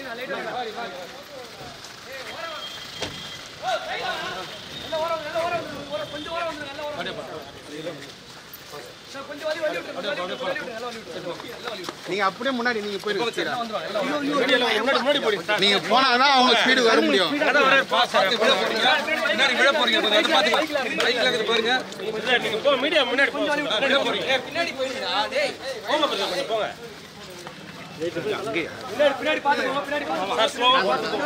நீங்க அப்படியே முன்னாடி நீங்க போயிருங்க நீங்க போனாதான் அவங்க ஸ்பீடு வர முடியும் முன்னாடி விழ போறீங்க கொஞ்சம் அதை பாத்துக்கலாம் பைக்ல இருக்குது பாருங்க நீங்க போ மீடியா முன்னாடி போங்க விழ போறீங்க பின்னாடி போயிருந்தா டேய் போங்க brother, கொஞ்சம் போங்க சார் ஸ்லோவா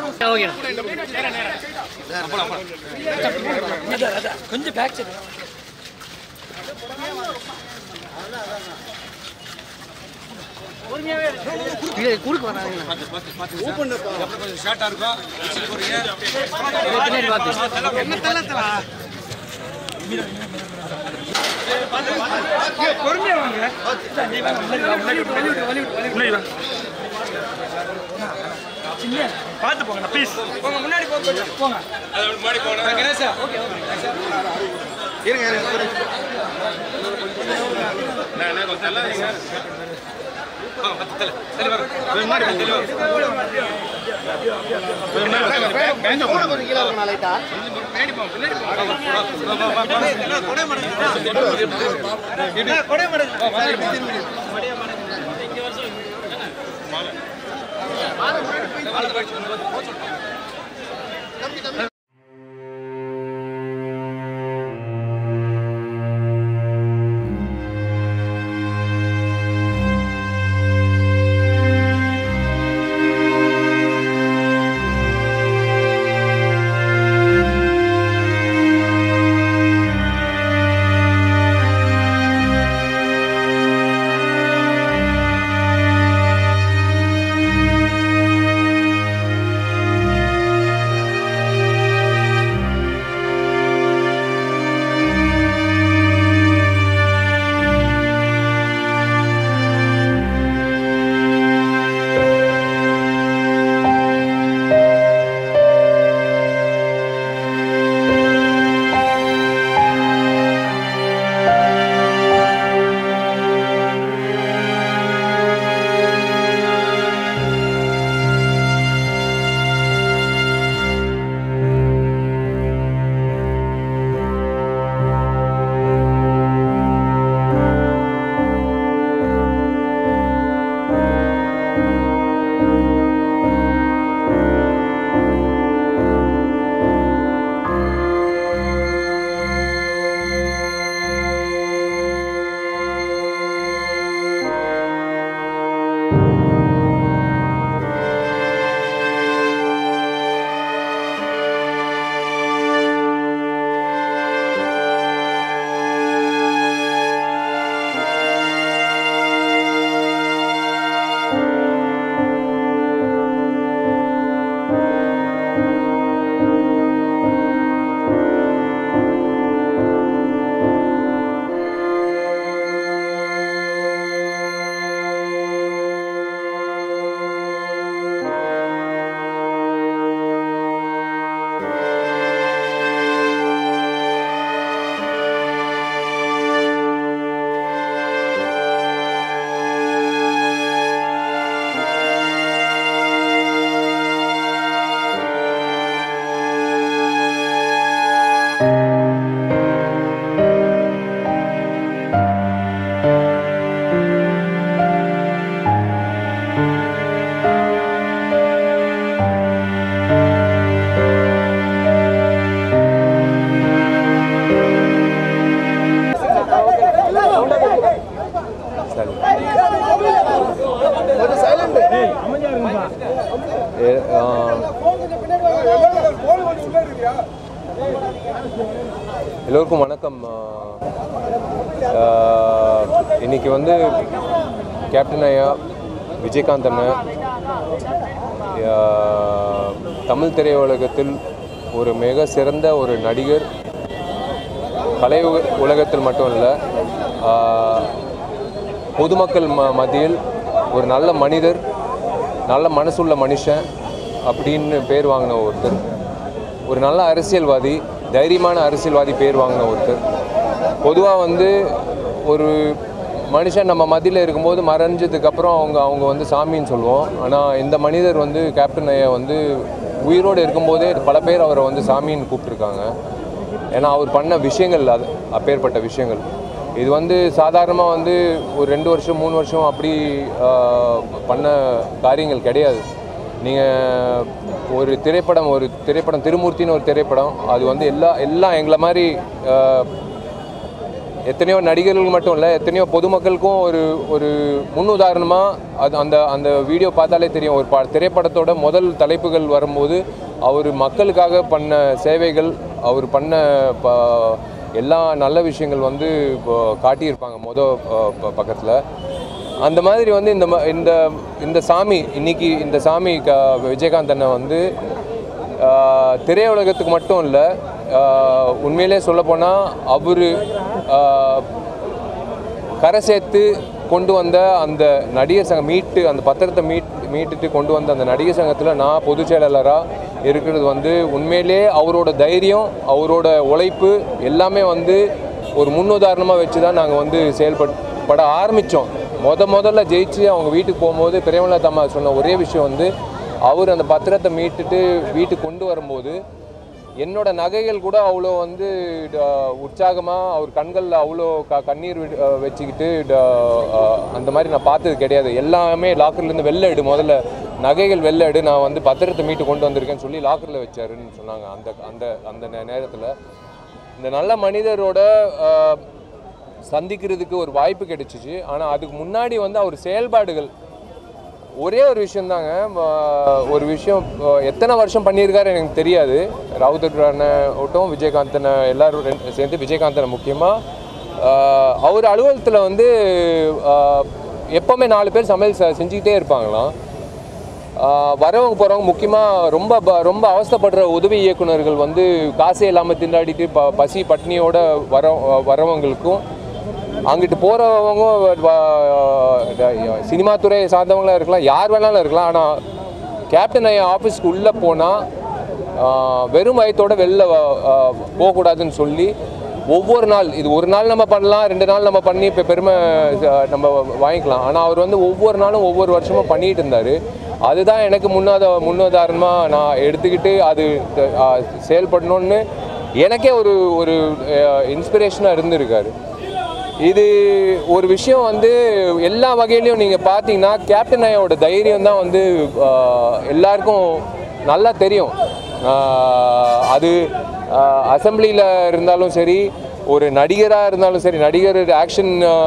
கொஞ்சம் பேக் சைடு குறுக்கு வராங்க பாத்து பாத்து பாத்து ஓபன் அப்புறம் கொஞ்சம் ஷார்ட்டா இருக்கும் வச்சுட்டு போறீங்க பின்னாடி பார்த்து பார்த்து போங்க ப்ளீஸ் போங்க முன்னாடி போங்க கொஞ்சம் போங்க முன்னாடி போங்க கணேஷா ஓகே இருங்க இருங்க புரியுது. கொஞ்சம் கூட கொஞ்சம் கீழே இருக்கணும் லைட்டா எல்லோருக்கும் வணக்கம் ஆஹ், இன்னைக்கு வந்து கேப்டன் ஐயா விஜயகாந்த் அண்ணன் ஆஹ், தமிழ் திரையுலகத்தில் ஒரு மிக சிறந்த ஒரு நடிகர் கலை உ- உலகத்தில் மட்டும் இல்லை ஆஹ், பொதுமக்கள் ம மத்தியில் ஒரு நல்ல மனிதர் நல்ல மனசுள்ள மனுஷன் அப்படின்னு பேர் வாங்கின ஒருத்தர் ஒரு நல்ல அரசியல்வாதி தைரியமான அரசியல்வாதி பேர் வாங்கின ஒருத்தர் பொதுவாக வந்து ஒரு மனுஷன் நம்ம மத்தியில் இருக்கும்போது மறைஞ்சதுக்கப்புறம் அவங்க அவங்க வந்து சாமின்னு சொல்லுவோம் ஆனால் இந்த மனிதர் வந்து கேப்டன் ஐயா வந்து உயிரோடு இருக்கும்போதே பல பேர் அவரை வந்து சாமின்னு கூப்பிட்ருக்காங்க ஏன்னா அவர் பண்ண விஷயங்கள் அது அப்பேற்பட்ட விஷயங்கள் இது வந்து சாதாரணமாக வந்து ஒரு ரெண்டு வருஷம் மூணு வருஷம் அப்படி ஆஹ், பண்ண காரியங்கள் கிடையாது நீங்கள் ஒரு திரைப்படம் ஒரு திரைப்படம் திருமூர்த்தின்னு ஒரு திரைப்படம் அது வந்து எல்லா எல்லாம் எங்களை மாதிரி ஆஹ், எத்தனையோ நடிகர்கள் மட்டும் இல்லை எத்தனையோ பொதுமக்களுக்கும் ஒரு ஒரு முன்னுதாரணமாக அது அந்த அந்த வீடியோ பார்த்தாலே தெரியும் ஒரு ப திரைப்படத்தோட முதல் தலைப்புகள் வரும்போது அவர் மக்களுக்காக பண்ண சேவைகள் அவர் பண்ண ப எல்லா நல்ல விஷயங்கள் வந்து இப்போ காட்டியிருப்பாங்க மொதல் பக்கத்தில் அந்த மாதிரி வந்து இந்த ம- இந்த இந்த சாமி இன்னைக்கு இந்த சாமி க விஜயகாந்த் அண்ணன் வந்து ஆஹ், திரையுலகத்துக்கு மட்டும் இல்லை உண்மையிலே சொல்லப்போனால் அவர் கரை சேர்த்து கொண்டு வந்த அந்த நடிகர் சங்கம் மீட்டு அந்த பத்திரத்தை மீட் மீட்டுட்டு கொண்டு வந்த அந்த நடிகர் சங்கத்தில் நான் பொதுச் செயலாளராக இருக்கிறது வந்து உண்மையிலே அவரோட தைரியம் அவரோட உழைப்பு எல்லாமே வந்து ஒரு முன்னுதாரணமாக வச்சு தான் நாங்கள் வந்து செயல்பட ஆரம்பித்தோம் முத முதல்ல ஜெயிச்சு அவங்க வீட்டுக்கு போகும்போது பிரேமலதா அம்மா சொன்ன ஒரே விஷயம் வந்து அவர் அந்த பத்திரத்தை மீட்டுட்டு வீட்டுக்கு கொண்டு வரும்போது என்னோட நகைகள் கூட அவ்வளோ வந்து உற்சாகமாக அவர் கண்களில் அவ்வளோ க கண்ணீர் விடு- அஹ் வச்சுக்கிட்டு ட- அஹ் அந்த மாதிரி நான் பார்த்தது கிடையாது எல்லாமே லாக்கர்லேருந்து வெளில எடு முதல்ல நகைகள் வெளில எடு நான் வந்து பத்திரத்தை மீட்டு கொண்டு வந்திருக்கேன்னு சொல்லி லாக்கரில் வச்சாருன்னு சொன்னாங்க அந்த அந்த அந்த நேரத்தில் இந்த நல்ல மனிதரோட அஹ், சந்திக்கிறதுக்கு ஒரு வாய்ப்பு கிடைச்சிச்சு ஆனால் அதுக்கு முன்னாடி வந்து அவர் செயல்பாடுகள் ஒரே ஒரு விஷயந்தாங்க ம- ஒரு விஷயம் அஹ், எத்தனை வருஷம் பண்ணியிருக்காரு எனக்கு தெரியாது ராவுத்தர் அண்ணன் விஜயகாந்தனை எல்லாரும் ரெண்டு சேர்ந்து விஜயகாந்தனை முக்கியமாக அவர் அலுவலகத்தில் வந்து அஹ், எப்போவுமே நாலு பேர் சமையல் செ- செஞ்சுக்கிட்டே இருப்பாங்களாம் ஆஹ் வரவங்க போகிறவங்க முக்கியமாக ரொம்ப ப- ரொம்ப அவஸ்தைப்படுற உதவி இயக்குனர்கள் வந்து காசே இல்லாமல் திண்டாடிட்டு ப பசி பட்னியோட வர வரவங்களுக்கும் அங்கிட்டு போகிறவங்க சினிமா துறை சார்ந்தவங்களாம் இருக்கலாம் யார் வேணாலும் இருக்கலாம் ஆனால் கேப்டன் ஐயா ஆஃபீஸ்க்கு உள்ளே போனால் வெறும் வயத்தோட வெளில வ- ஆஹ் போகக்கூடாதுன்னு சொல்லி ஒவ்வொரு நாள் இது ஒரு நாள் நம்ம பண்ணலாம் ரெண்டு நாள் நம்ம பண்ணி இப்போ பெருமை அஹ், நம்ம வாங்கிக்கலாம் ஆனால் அவர் வந்து ஒவ்வொரு நாளும் ஒவ்வொரு வருஷமும் பண்ணிட்டு இருந்தார் அதுதான் எனக்கு முன்னாத முன்னுதாரணமாக நான் எடுத்துக்கிட்டு அது அஹ், செயல்படணும்னு எனக்கே ஒரு ஒரு இன்ஸ்பிரேஷனாக இருந்திருக்காரு இது ஒரு விஷயம் வந்து எல்லா வகையிலையும் நீங்கள் பார்த்தீங்கன்னா கேப்டன் ஐயாவோட தைரியம் தான் வந்து ஆஹ், எல்லாருக்கும் நல்லா தெரியும் ஆஹ், அது அசம்பிளியில் இருந்தாலும் சரி ஒரு நடிகராக இருந்தாலும் சரி நடிகர் ஆக்ஷன்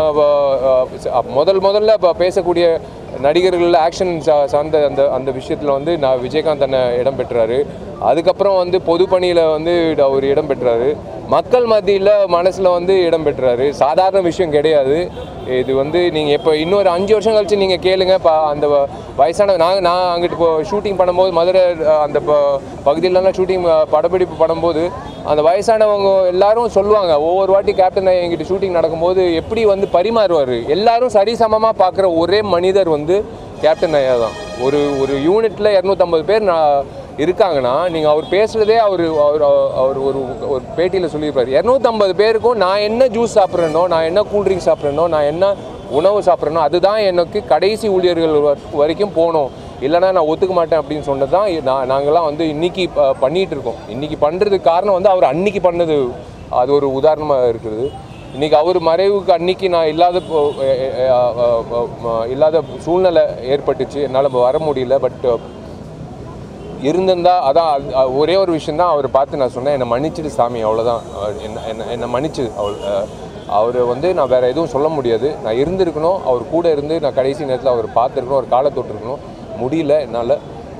முதல் முதல்ல இப்போ பேசக்கூடிய நடிகர்கள் ஆக்ஷன் சார்ந்த அந்த அந்த விஷயத்தில் வந்து நான் விஜயகாந்த் அண்ணன் இடம் பெற்றாரு அதுக்கப்புறம் வந்து பொதுப்பணியில் வந்து அவர் இடம் பெற்றாரு மக்கள் மத்தியில் மனசில் வந்து இடம் பெற்றாரு சாதாரண விஷயம் கிடையாது இது வந்து நீங்கள் இப்போ இன்னொரு அஞ்சு வருஷம் கழிச்சு நீங்கள் கேளுங்க பா அந்த வ- வயசான நான் நான் அங்கிட்டு இப்போ ஷூட்டிங் பண்ணும்போது மதுரை அஹ், அந்த ப- பகுதியிலலாம் ஷூட்டிங் படப்பிடிப்பு பண்ணும்போது அந்த வயசானவங்க எல்லாரும் சொல்லுவாங்க ஒவ்வொரு வாட்டி கேப்டன் ஐயா எங்கிட்ட ஷூட்டிங் நடக்கும்போது எப்படி வந்து பரிமாறுவார் எல்லாரும் சரிசமமாக பார்க்குற ஒரே மனிதர் வந்து கேப்டன் ஐயா தான் ஒரு ஒரு யூனிட்டில் இரநூத்தம்பது பேர் நான் இருக்காங்கன்னா நீங்கள் அவர் பேசுகிறதே அவர் அவர் அவர் ஒரு ஒரு பேட்டியில் சொல்லியிருப்பார் இரநூத்தம்பது பேருக்கும் நான் என்ன ஜூஸ் சாப்பிட்றேனோ நான் என்ன கூல்ட்ரிங்க் சாப்பிட்றேனோ நான் என்ன உணவு சாப்பிட்றேனோ அதுதான் எனக்கு கடைசி ஊழியர்கள் வ- வரைக்கும் போகணும் இல்லைன்னா நான் ஒத்துக்க மாட்டேன் அப்படின்னு சொன்னது தான் நான் நாங்கள்லாம் வந்து இன்னைக்கு ப- பண்ணிட்டு இருக்கோம் இன்னைக்கு பண்ணுறதுக்கு காரணம் வந்து அவர் அன்னைக்கு பண்ணது அது ஒரு உதாரணமாக இருக்குது இன்னைக்கு அவர் மறைவுக்கு அன்னைக்கு நான் இல்லாத போ- எ- எ- எ- அ- அ- அ- ம- இல்லாத சூழ்நிலை ஏற்பட்டுச்சு என்னால் வர முடியல பட் இருந்திருந்தா அதான் அது- அ- ஒரே ஒரு விஷயம் தான் அவர் பார்த்து நான் சொன்னேன் என்னை மன்னிச்சிடு சாமி அவ்வளோதான் அவர் என்ன என்ன என்னை மன்னிச்சு அவள் அவர் வந்து நான் வேறு எதுவும் சொல்ல முடியாது நான் இருந்திருக்கணும் அவர் கூட இருந்து நான் கடைசி நேரத்தில் அவர் பார்த்துருக்கணும் ஒரு காலை தொட்டிருக்கணும் முடியல என்னால்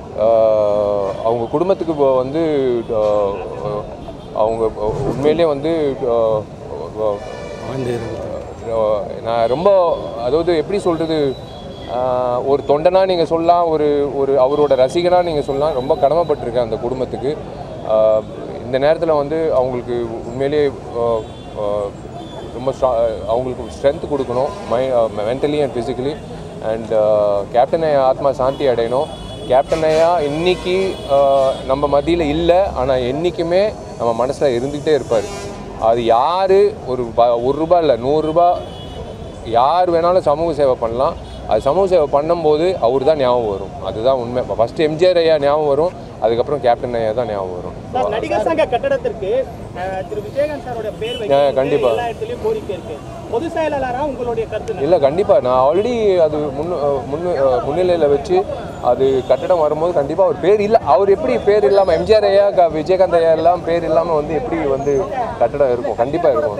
அவங்க குடும்பத்துக்கு இப்போ வந்து அஹ், அவங்க உண்மையிலே வந்து அஹ், அஹ், நான் ரொம்ப அதாவது எப்படி சொல்கிறது ஒரு தொண்டனா நீங்கள் சொல்லலாம் ஒரு ஒரு அவரோட ரசிகனா நீங்கள் சொல்லலாம் ரொம்ப கடமைப்பட்டிருக்கேன் அந்த குடும்பத்துக்கு ஆஹ், இந்த நேரத்தில் வந்து அவங்களுக்கு உண்மையிலே ஆஹ், ஆஹ், ரொம்ப ஸ்ட்ரா அவங்களுக்கு ஸ்ட்ரென்த் கொடுக்கணும் my mentally and physically and captain ஐயா ஆத்மா சாந்தி அடையணும் கேப்டன் ஐயா இன்னைக்கு ஆஹ், நம்ம மத்தியில் இல்லை ஆனால் என்றைக்குமே நம்ம மனசில் இருந்துக்கிட்டே இருப்பார் அது யார் ஒரு ப- ஒரு ரூபா இல்லை நூறுரூபா யார் வேணாலும் சமூக சேவை பண்ணலாம் அது சமூக சேவை பண்ணும்போது அவர் தான் ஞாபகம் வரும் அதுதான் உண்மை ஃபஸ்ட்டு எம்ஜிஆர் ஐயா ஞாபகம் வரும் அதுக்கப்புறம் கேப்டன் ஐயா தான் ஞாபகம் வரும் சார் நடிகர் சங்க கட்டடத்திற்கு அஹ், திரு விஜயகாந்த் சாரோட பேர் ஆ, வைக்க கண்டிப்பா. எல்லா இடத்துலயும் கோரிக்கை இருக்கு பொது செயலாளரா உங்களுடைய கருத்து என்ன? இல்லை கண்டிப்பாக நான் ஆல்ரெடி அது முன் முன்னு முன்னிலையில் வச்சு அது கட்டடம் வரும்போது கண்டிப்பாக அவர் பேர் இல்லை அவர் எப்படி பேர் இல்லாமல் எம்ஜிஆர் ஐயா க- விஜயகாந்த் ஐயா எல்லாம் பேர் இல்லாமல் வந்து எப்படி வந்து கட்டடம் இருக்கும் கண்டிப்பாக இருக்கும்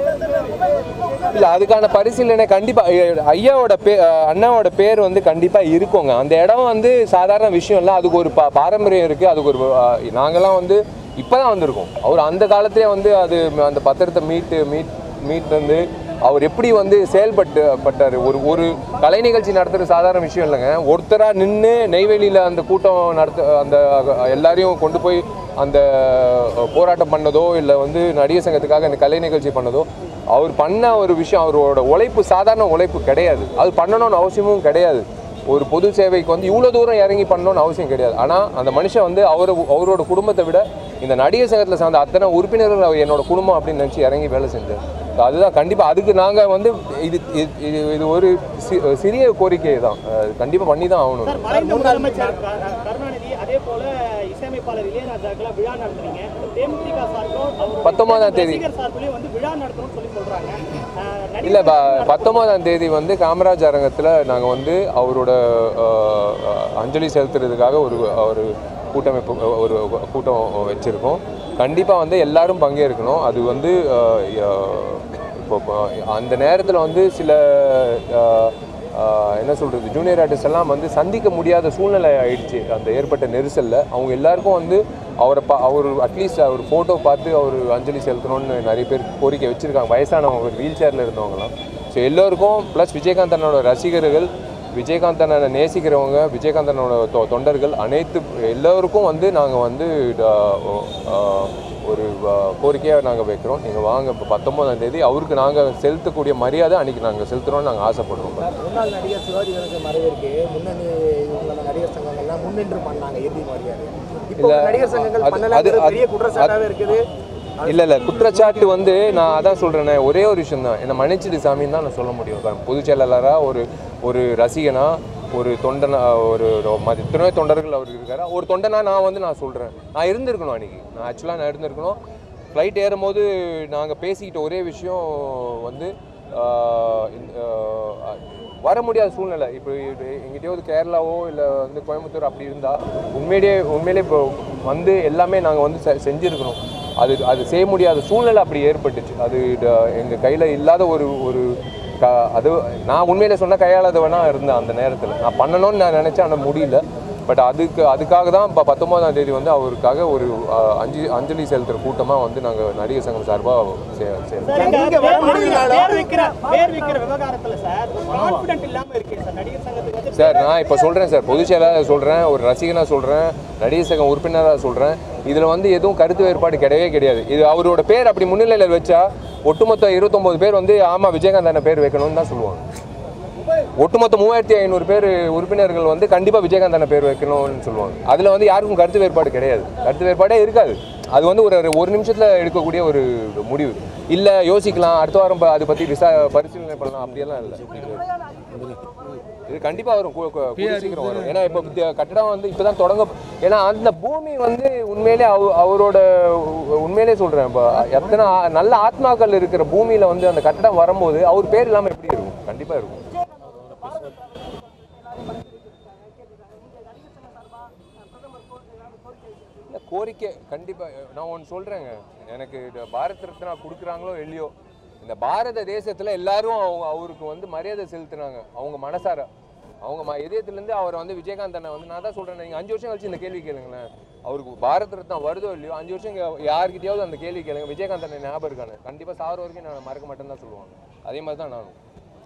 இல்லை அதுக்கான பரிசீலனை கண்டிப்பாக ஐயாவோட பே அண்ணாவோட பேர் வந்து கண்டிப்பாக இருக்குங்க அந்த இடம் வந்து சாதாரண விஷயம் இல்லை அதுக்கு ஒரு பா பாரம்பரியம் இருக்குது அதுக்கு ஒரு அஹ், நாங்கெல்லாம் வந்து இப்போ தான் வந்திருக்கோம் அவர் அந்த காலத்திலே வந்து அது அந்த பத்திரத்தை மீட்டு மீட் மீட் வந்து அவர் எப்படி வந்து செயல்பட்டு பட்டார் ஒரு ஒரு கலை நிகழ்ச்சி நடத்துறது சாதாரண விஷயம் இல்லைங்க ஒருத்தராக நின்று நெய்வேலியில் அந்த கூட்டம் நடத்த அந்த எல்லாரையும் கொண்டு போய் அந்த போராட்டம் பண்ணதோ இல்லை வந்து நடிகர் சங்கத்துக்காக அந்த கலை நிகழ்ச்சி பண்ணதோ அவர் பண்ண ஒரு விஷயம் அவரோட உழைப்பு சாதாரண உழைப்பு கிடையாது அது பண்ணணும்னு அவசியமும் கிடையாது ஒரு பொது சேவைக்கு வந்து இவ்வளோ தூரம் இறங்கி பண்ணணும்னு அவசியம் கிடையாது ஆனால் அந்த மனுஷன் வந்து அவர் அவரோட குடும்பத்தை விட இந்த நடிகர் சங்கத்தில் சார்ந்த அத்தனை உறுப்பினர்கள் அவர் என்னோட குடும்பம் அப்படின்னு நினச்சி இறங்கி வேலை செஞ்சார் So அதுதான் கண்டிப்பாக அதுக்கு நாங்கள் வந்து இது இது- இது இது ஒரு சி- சிறிய கோரிக்கை தான் கண்டிப்பாக பண்ணி தான் ஆகணும் சார் மறைந்த முதலமைச்சர் க- கருணாநிதி அதே போல இசையமைப்பாளர் இளையராஜாக்கெல்லாம் விழா நடத்துறீங்க தேமுதிக சார்பும் அவருடைய பத்தொன்பதாம் தேதி. ரசிகர் சார்பிலையும் வந்து விழா நடத்தணும்னு சொல்லி சொல்றாங்க அஹ், நடிகர் இல்லை பத்தொன்பதாம் தேதி வந்து காமராஜ் அரங்கத்தில் நாங்கள் வந்து அவரோட அஹ், அஹ், அஞ்சலி செலுத்துறதுக்காக ஒரு ஒரு கூட்டமைப்பு ஒரு கூட்டம் வச்சுருக்கோம் கண்டிப்பாக வந்து எல்லாரும் பங்கேற்கணும் அது வந்து அஹ், அஹ், இப்போ இப்போ அந்த நேரத்தில் வந்து சில அஹ், அஹ், என்ன சொல்கிறது ஜூனியர் ஆர்டிஸ்ட் எல்லாம் வந்து சந்திக்க முடியாத சூழ்நிலை ஆயிடுச்சு அந்த ஏற்பட்ட நெரிசலில் அவங்க எல்லாருக்கும் வந்து அவரை பா அவர் அட்லீஸ்ட் அவர் ஃபோட்டோ பார்த்து அவர் அஞ்சலி செலுத்தணும்னு நிறைய பேர் கோரிக்கை வச்சுருக்காங்க வயசானவங்க வீல் சேரில் இருந்தவங்கலாம் ஸோ எல்லோருக்கும் ப்ளஸ் விஜயகாந்த் அண்ணனோட ரசிகர்கள் விஜயகாந்த் அண்ணனை நேசிக்கிறவங்க விஜயகாந்த் அண்ணனோட தொ தொண்டர்கள் அனைத்து எல்லோருக்கும் வந்து நாங்கள் வந்து அஹ், அஹ், ஒரு கோரிக்கையாக நாங்கள் வைக்கிறோம் நீங்கள் வாங்க இப்போ பத்தொம்போதாம் தேதி அவருக்கு நாங்கள் செலுத்தக்கூடிய மரியாதை அன்றைக்கி நாங்கள் செலுத்துகிறோம்னு நாங்கள் ஆசைப்படுறோம் முன்னாள் நடிகர் சிவாஜி கணேசன் மறைவிற்கு முன்னணி இவங்கள நடிகர் சங்கங்கள்லாம் முன்னின்று பண்ணாங்க இறுதி மரியாதை இப்போ இல்ல, நடிகர் சங்கங்கள் அது- பண்ணலங்கிறது அது- பெரிய குற்றச்சாட்டாவே இருக்குது இல்லை இல்லை குற்றச்சாட்டு வந்து நான் அதான் சொல்கிறேனே ஒரே ஒரு விஷயம் தான் என்னை மன்னிச்சிடு சாமின்னு தான் நான் சொல்ல முடியும் இப்ப பொதுச் செயலாளராக ஒரு ஒரு ரசிகனா ஒரு தொண்டனா ஒரு ஒரு ம- எத்தனையோ தொண்டர்கள் அவர் இருக்காரு ஒரு தொண்டனா நான் வந்து நான் சொல்கிறேன் நான் இருந்திருக்கணும் அன்றைக்கி நான் ஆக்சுவலாக நான் இருந்திருக்கணும் ஃப்ளைட் ஏறும்போது நாங்கள் பேசிக்கிட்ட ஒரே விஷயம் வந்து ஆஹ், இந்த, ஆஹ், வர முடியாத சூழ்நிலை இப்போ எங்கிட்டயாவது கேரளாவோ இல்லை வந்து கோயம்புத்தூர் அப்படி இருந்தால் உண்மையிலேயே உண்மையிலே இப்போ வந்து எல்லாமே நாங்கள் வந்து செ- செஞ்சிருக்கணும் அது அது செய்ய முடியாத சூழ்நிலை அப்படி ஏற்பட்டுச்சு அது எங்கள் கையில் இல்லாத ஒரு ஒரு க அது நான் உண்மையில சொன்ன கையாளாதவனா இருந்தேன் அந்த நேரத்தில் நான் பண்ணணும்னு நான் நினச்சேன் ஆனால் முடியல பட் அதுக்கு அதுக்காக தான் இப்போ பத்தொம்போதாம் தேதி வந்து அவருக்காக ஒரு அஹ், அஞ்சு அஞ்சலி செலுத்துகிற கூட்டமாக வந்து நாங்கள் நடிகர் சங்கம் சார்பாக சே சே சார், இந்த நீங்க வர பேர் முடியலனாலும் பேர் வைக்கிற பேர் வைக்கிற விவகாரத்துல சார் கான்பிடன்ட் இல்லாம இருக்கு சார் நடிகர் சங்கத்துக்கு வந்து சார் நான் இப்போ சொல்கிறேன் சார் பொதுச் செயலாளர் சொல்கிறேன் ஒரு ரசிகனாக சொல்கிறேன் நடிகர் சங்கம் உறுப்பினராக சொல்கிறேன் இதில் வந்து எதுவும் கருத்து வேறுபாடு கிடையவே கிடையாது இது அவரோட பேர் அப்படி முன்னிலையில் வச்சா ஒட்டுமொத்த இருபத்தொம்போது பேர் வந்து ஆமாம் விஜயகாந்த் அண்ணன் பேர் வைக்கணும்னு தான் சொல்லுவாங்க ஒட்டுமொத்த மூவாயிரத்தி ஐநூறு பேர் உறுப்பினர்கள் வந்து கண்டிப்பாக விஜயகாந்த் அண்ணன் பேர் வைக்கணும்னு சொல்லுவாங்க அதில் வந்து யாருக்கும் கருத்து வேறுபாடு கிடையாது கருத்து வேறுபாடே இருக்காது அது வந்து ஒரு ஒரு நிமிஷத்தில் எடுக்கக்கூடிய ஒரு முடிவு இல்லை யோசிக்கலாம் அடுத்த வாரம் ப- அதை பற்றி விசா பரிசீலனை பண்ணலாம் அப்படியெல்லாம் இல்லை இது கண்டிப்பா வரும் கூ- கூ- கூடிய சீக்கிரம் வரும் ஏன்னா இப்போ இந்த கட்டடம் வந்து இப்பதான் தொடங்க ஏன்னா அந்த பூமி வந்து உண்மையிலே அவ- அவரோட உ- உண்மையிலே சொல்றேன் இப்போ எத்தனை ஆ- நல்ல ஆத்மாக்கள் இருக்கிற பூமியில வந்து அந்த கட்டடம் வரும்போது அவர் பேர் இல்லாம எப்படி இருக்கும் கண்டிப்பா இருக்கும் இல்ல, கோரிக்கை கண்டிப்பாக நான் ஒன்று சொல்கிறேங்க எனக்கு இது பாரத் ரத்னா கொடுக்குறாங்களோ இல்லையோ இந்த பாரத தேசத்தில் எல்லாரும் அவங்க அவருக்கு வந்து மரியாதை செலுத்துனாங்க அவங்க மனசார அவங்க ம இதயத்துலேருந்து அவரை வந்து விஜயகாந்த் அண்ணன் வந்து நான் தான் சொல்கிறேன் நீங்கள் அஞ்சு வருஷம் கழிச்சு இந்த கேள்வி கேளுங்களேன் அவருக்கு பாரத் ரத்னா வருதோ இல்லையோ அஞ்சு வருஷம் இங்க யார்கிட்டயாவது அந்த கேள்வி கேளுங்க விஜயகாந்த் அண்ணன் ஞாபகம் இருக்கானு கண்டிப்பாக சார் வரைக்கும் நான் மறக்க மாட்டேன்னு தான் சொல்லுவாங்க அதே மாதிரி தான் நானும்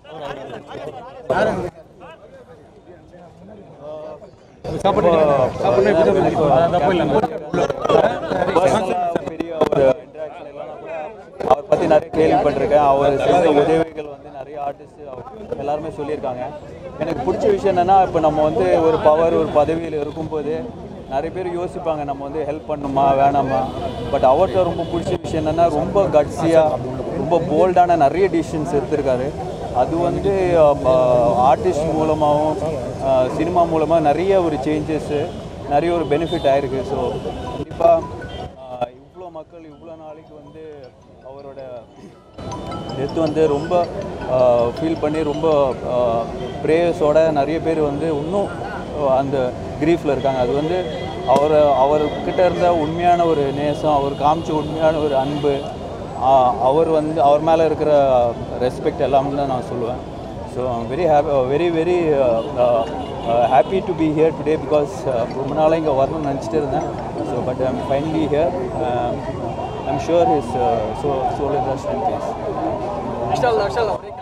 பெரிய ஒரு இன்ட்ராக்ஷன் இல்லைனா கூட அவர் பற்றி நிறைய கேள்விப்பட்டிருக்கேன் அவர் செஞ்ச உதவிகள் வந்து நிறைய ஆர்டிஸ்ட் அவர் எல்லாருமே சொல்லியிருக்காங்க எனக்கு பிடிச்ச விஷயம் என்னென்னா இப்போ நம்ம வந்து ஒரு பவர் ஒரு பதவியில் இருக்கும்போது நிறைய பேர் யோசிப்பாங்க நம்ம வந்து ஹெல்ப் பண்ணுமா வேணாமா பட் அவர்கிட்ட ரொம்ப பிடிச்ச விஷயம் என்னென்னா ரொம்ப கட்ஸியாக ரொம்ப போல்டான நிறைய டிசிஷன்ஸ் எடுத்திருக்காரு அது வந்து ஆர்டிஸ்ட் மூலமாகவும் சினிமா மூலமாக நிறைய ஒரு சேஞ்சஸ்ஸு நிறைய ஒரு பெனிஃபிட் ஆயிருக்கு ஸோ கண்டிப்பாக இவ்வளோ மக்கள் இவ்வளோ நாளைக்கு வந்து அவரோட டெத் வந்து ரொம்ப ஃபீல் பண்ணி ரொம்ப ப்ரேயர்ஸோட நிறைய பேர் வந்து இன்னும் அஹ், அந்த க்ரீஃபில் இருக்காங்க அது வந்து அவர் அவர்கிட்ட இருந்த உண்மையான ஒரு நேசம் அவர் காமிச்ச உண்மையான ஒரு அன்பு ஆஹ், அவர் வந்து அவர் மேலே இருக்கிற ரெஸ்பெக்ட் எல்லாமே தான் நான் சொல்லுவேன் so very happy very very happy to be here today because ரொம்ப நாளாக இங்கே வரணும்னு நினச்சிட்டு இருந்தேன் so but I'm finally here I'm sure his so soul in rush and peace install install ஒரே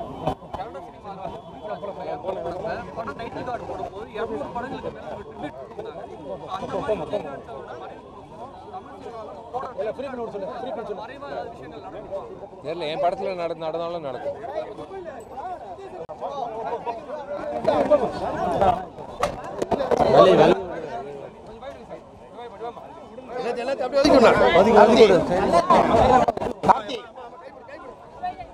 கேள்வி. படம் டைட்டில் கார்டு போடும்போது இரநூறு படங்களுக்கு மேல ஒரு tribute கொடுத்தாங்க. அந்த மாதிரி விஜயகாந்தோட மறைவு தமிழ் சினிமாவில் மறைவா ஏதாவது விஷயங்கள் நடக்குமா? தெரியல என் படத்தில் நட நடந்தாலும் நடக்கும் எல்லாத்தையும் அப்படியே ஒதுக்கி விடலாம்.